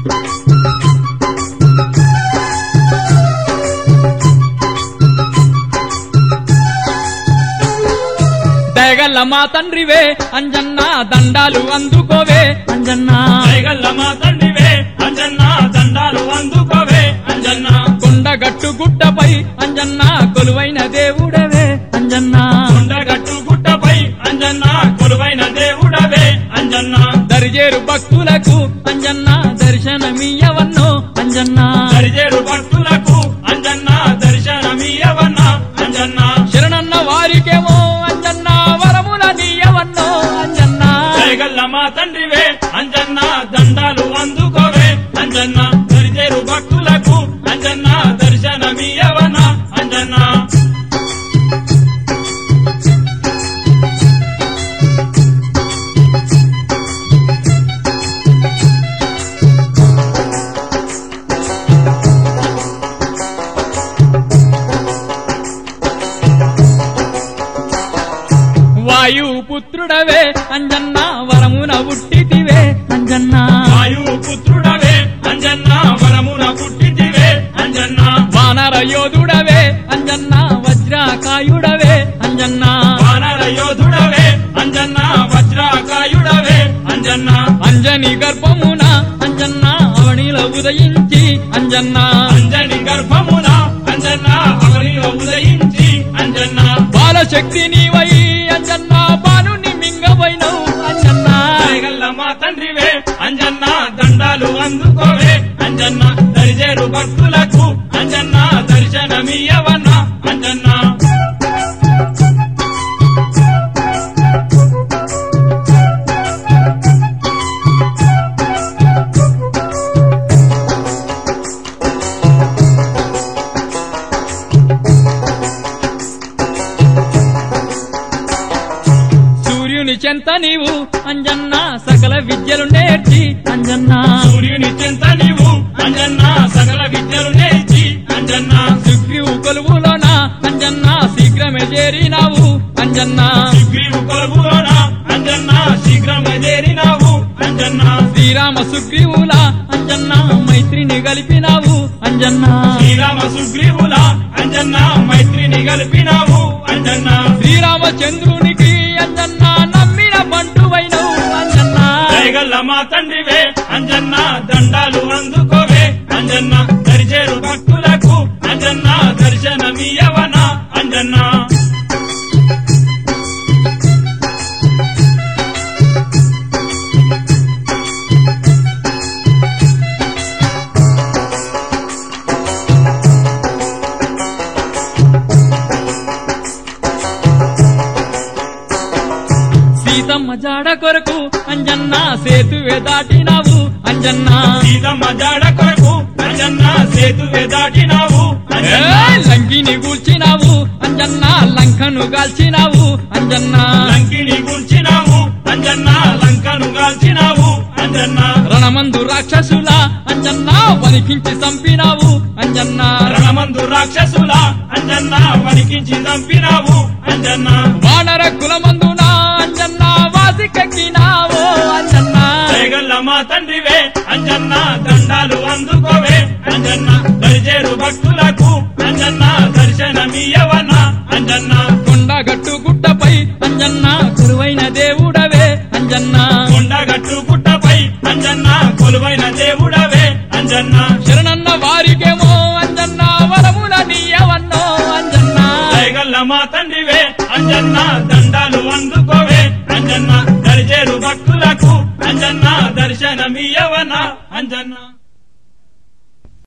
దయగల్ల మా తండ్రివే అంజన్న దండాలు అందుకోవే అంజన్న దయగల్ల మా తండ్రివే అంజన్న దండాలు అందుకోవే అంజన్న కొండగట్టు గుట్టపై అంజన్న కొలువైన దేవుడవే అంజన్న కొండగట్టు గుట్టపై అంజన్న కొలువైన దేవుడవే అంజన్న దరిజేరు భక్తులకు అంజన్న దర్శనమియ్యవన్నో అంజన్న దరిజేరు భక్తులకు అంజన్న దర్శనమియవన్న అంజన్న శరణన్న వారికేమో అంజన్న వరముల నీయవన్నో అంజన్న దయగల్ల మా తండ్రివే అంజన్న దండాలు అందుకోవే అంజన్న దరిజేరు భక్తులకు అంజన్న దర్శనమియవన అంజన్న వాయు పుత్రుడవే అంజన్న వరమున ఉట్టితివే అంజన్న వాయు పుత్రుడవే అంజన్న వరమున పుట్టితివే అంజన్న వానర యోధుడవే అంజన్న వజ్రకాయుడవే అంజన్న వానర యోధుడవే అంజన్న వజ్రాకాయుడవే అంజన్న అంజని గర్భమున అంజన్న అవనిలో ఉదయించి అంజన్న అంజని గర్భమున అంజన్న అవనిలో ఉదయించి అంజన్న బాలశక్తి నీవై అంజన్న బాలుని మింగబోయినవు అంజన్న దయగల్ల మా తండ్రివే అంజన్న దండాలు అందుకోవే అంజన్న దరిజేరు భక్తులకు అంజన్న దర్శనమియవన్న అంజన్న సూర్యుని చెంత నీవు అంజన్న సకల విద్యలు నేర్చి అంజన్న సూర్యుని చింత నీవు అంజన్న సకల విద్యలు నేర్చి అంజన్న సుగ్రీవు కొలువులోన అంజన్న శీఘ్రమే చేరినావు అంజన్న సుగ్రీవు కొలువులోన అంజన్న శీఘ్రమే చేరినావు అంజన్న శ్రీరామ సుగ్రీవుల అంజన్న మైత్రిని గలిపినావు అంజన్న శ్రీరామ సుగ్రీవుల అంజన్న మైత్రిని గలిపినావు అంజన్న శ్రీరామచంద్రునికి అంజన్న నమ్మిన బంటువైనవు అంజన్న దయగల్ల మా తండ్రివే అంజన్న దండాలు అందుకోవే అంజన్న దరిచేరు భక్తులకు అంజన్న దర్శనమియవన అంజన్న సీతమ్మ జాడ కొరకు అంజన్న సేతువే దాటినావు అంజన్న సీతమ్మ జాడ కొరకు అంజన్న సేతువే దాటినావు అంజన్న ఏయ్, లంకిని కూల్చినావు అంజన్న లంకను గాల్చినావు అంజన్న లంకిని కూల్చినావు అంజన్న లంకను గాల్చినావు అంజన్న రణమందు రాక్షసుల అంజన్న వణికించి చంపినావు అంజన్న రణమందు రాక్షసుల అంజన్న వణికించి చంపినావు అంజన్న వానర కులమందున అంజన్న వాసికెక్కినావు అంజన్న జయగల్ల మా తండ్రివే అంజన్న దండాలు అందుకోవే అంజన్న దరిచేరు భక్తులకు అంజన్న దర్శనమియవన అంజన్న కొండగట్టు గుట్టపై అంజన్న కురువైన దేవుడవే అంజన్న కొండగట్టు గుట్టపై అంజన్న కొలువైన దేవుడవే అంజన్న శరణన్న వారికేమో అంజన్న వరముల నీయవన్నో అంజన్న జయగల్ల మా తండ్రివే అంజన్న దండాలు అందుకోవే అంజన్న దరిచేరు భక్తులకు అంజన్న దర్శనమియవన అంజన్న